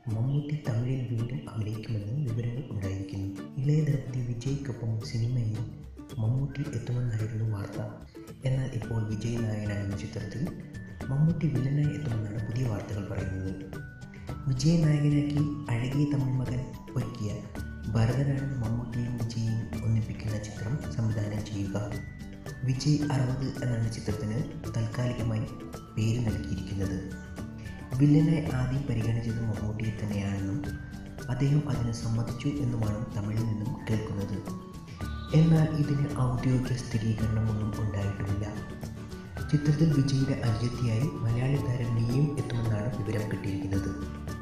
മമ്മൂട്ടി തമിഴിൽ വീണ്ടും അഭിനയിക്കുമെന്ന് വിവരങ്ങൾ ഉണ്ടായിരിക്കുന്നു ഇളയ ദളപതി വിജയ്ക്കൊപ്പം സിനിമയിൽ മമ്മൂട്ടി എത്തുമെന്നായിരുന്നു വാർത്ത എന്നാൽ ഇപ്പോൾ വിജയ് നായകനാകുന്ന ചിത്രത്തിൽ മമ്മൂട്ടി വില്ലനായി എത്തുമെന്നാണ് പുതിയ വാർത്തകൾ പറയുന്നത് വിജയ് നായകനാക്കി അഴകിയ തമിഴ് മകൻ ഒരുക്കിയ ഭരതനാണ് മമ്മൂട്ടിയും വിജയും ഒന്നിപ്പിക്കുന്ന ചിത്രം സംവിധാനം ചെയ്യുക വിജയ് അറുപത് എന്നാണ് ചിത്രത്തിന് താൽക്കാലികമായി പേര് നൽകിയിരിക്കുന്നത് വില്ലനായി ആദ്യം പരിഗണിച്ചത് മമ്മൂട്ടിയെ തന്നെയാണെന്നും അദ്ദേഹം അതിന് സമ്മതിച്ചു എന്നുമാണ് തമിഴിൽ നിന്നും കേൾക്കുന്നത് എന്നാൽ ഇതിന് ഔദ്യോഗിക സ്ഥിരീകരണമൊന്നും ഉണ്ടായിട്ടുമില്ല ചിത്രത്തിൽ വിജയുടെ അനുജത്തിയായി മലയാളി താരം നീയും എത്തുമെന്നാണ് വിവരം കിട്ടിയിരിക്കുന്നത്